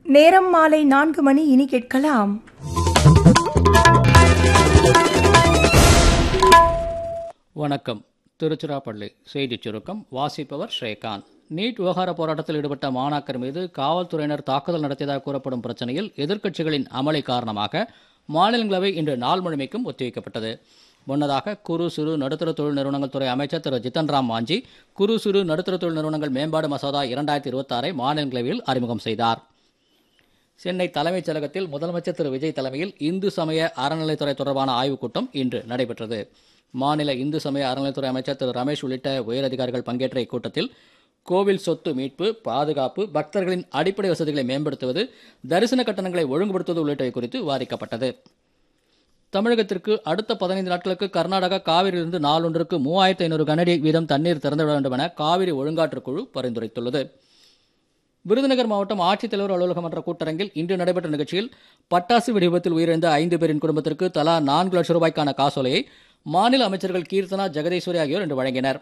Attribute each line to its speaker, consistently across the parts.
Speaker 1: நேரம் மாலை நான்கு மணி இனி கேட்கலாம்
Speaker 2: வணக்கம் திருச்சிராப்பள்ளி செய்திச் சுருக்கம் வாசிப்பவர் ஸ்ரீகாந்த் நீட் விவகார போராட்டத்தில் ஈடுபட்ட மாணாக்கர் மீது காவல்துறையினர் தாக்குதல் நடத்தியதாக கூறப்படும் பிரச்சனையில் எதிர்க்கட்சிகளின் அமளி காரணமாக மாநிலங்களவை இன்று நாள் முழுமைக்கும் ஒத்திவைக்கப்பட்டது முன்னதாக குறு சிறு நடுத்தர தொழில் நிறுவனங்கள் துறை அமைச்சர் திரு ஜித்தன் ராம் மாஞ்சி குறு சிறு நடுத்தர தொழில் நிறுவனங்கள் மேம்பாடு மசோதா இரண்டாயிரத்தி இருபத்தாறை மாநிலங்களவையில் அறிமுகம் செய்தார் சென்னை தலைமைச் செயலகத்தில் முதலமைச்சர் திரு விஜய் தலைமையில் இந்து சமய அறநிலைத்துறை தொடர்பான ஆய்வுக் கூட்டம் இன்று நடைபெற்றது மாநில இந்து சமய அறநிலைத்துறை அமைச்சர் திரு ரமேஷ் உள்ளிட்ட உயரதிகாரிகள் பங்கேற்ற இக்கூட்டத்தில் கோவில் சொத்து மீட்பு பாதுகாப்பு பக்தர்களின் அடிப்படை வசதிகளை மேம்படுத்துவது தரிசன கட்டணங்களை ஒழுங்குபடுத்துவது உள்ளிட்டவை குறித்து விவாதிக்கப்பட்டது தமிழகத்திற்கு அடுத்த பதினைந்து நாட்களுக்கு கர்நாடகா காவிரியிலிருந்து நாளொன்றுக்கு மூவாயிரத்து ஐநூறு கனஅடி வீதம் தண்ணீர் திறந்துவிட வேண்டும் என காவிரி ஒழுங்காற்றுக் குழு பரிந்துரைத்துள்ளது விருதுநகர் மாவட்டம் ஆட்சித்தலைவர் அலுவலகம் என்ற கூட்டரங்கில் இன்று நடைபெற்ற நிகழ்ச்சியில் பட்டாசு வெடி விபத்தில் உயிரிழந்த ஐந்து பேரின் குடும்பத்திற்கு தலா நான்கு லட்சம் ரூபாய்க்கான காசோலையை மாநில அமைச்சர்கள் கீர்த்தனா ஜெகதீஸ்வரி ஆகியோர் இன்று வழங்கினர்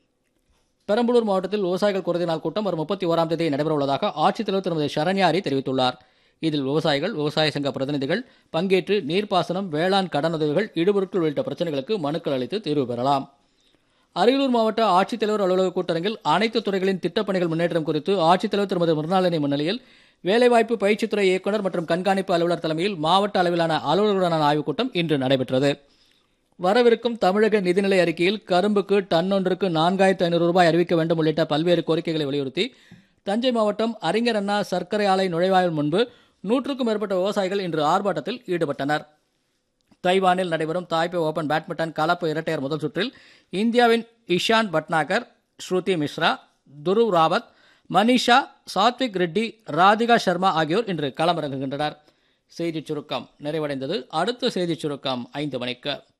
Speaker 2: பெரம்பலூர் மாவட்டத்தில் விவசாயிகள் குறைந்த நாள் கூட்டம் வரும் முப்பத்தி ஓராம் தேதி நடைபெறவுள்ளதாக ஆட்சித்தலைவர் திருமதி சரண்யாரி தெரிவித்துள்ளார் இதில் விவசாயிகள் விவசாய சங்க பிரதிநிதிகள் பங்கேற்று நீர்ப்பாசனம் வேளாண் கடனுதவிகள் இடுபொருட்கள் உள்ளிட்ட பிரச்சனைகளுக்கு மனுக்கள் அளித்து தீர்வு பெறலாம் அரியலூர் மாவட்ட ஆட்சித்தலைவர் அலுவலக கூட்டரங்கில் அனைத்து துறைகளின் திட்டப்பணிகள் முன்னேற்றம் குறித்து ஆட்சித்தலைவர் திருமதி மிருணாளினி முன்னிலையில் வேலைவாய்ப்பு பயிற்சித்துறை இயக்குநர் மற்றும் கண்காணிப்பு அலுவலர் தலைமையில் மாவட்ட அளவிலான அலுவலர்களுடனான ஆய்வுக் கூட்டம் இன்று நடைபெற்றது வரவிருக்கும் தமிழக நிதிநிலை அறிக்கையில் கரும்புக்கு டன் ஒன்றுக்கு நான்காயிரத்து ஐநூறு ரூபாய் அறிவிக்க வேண்டும் உள்ளிட்ட பல்வேறு கோரிக்கைகளை வலியுறுத்தி தஞ்சை மாவட்டம் அறிஞர் அண்ணா சர்க்கரை ஆலை நுழைவாயில் முன்பு நூற்றுக்கும் மேற்பட்ட விவசாயிகள் இன்று ஆர்ப்பாட்டத்தில் ஈடுபட்டனர் தைவானில் நடைபெறும் தாய்பே ஓபன் பேட்மிண்டன் கலப்பு இரட்டையர் முதல் சுற்றில் இந்தியாவின் இஷான் பட்னாகர் ஸ்ருதி மிஸ்ரா துருவ் ராவத் மனிஷா சாத்விக் ரெட்டி ராதிகா சர்மா ஆகியோர் இன்று களமிறங்குகின்றனர் செய்திச் சுருக்கம் நிறைவடைந்தது அடுத்த செய்திச் சுருக்கம் ஐந்து மணிக்கு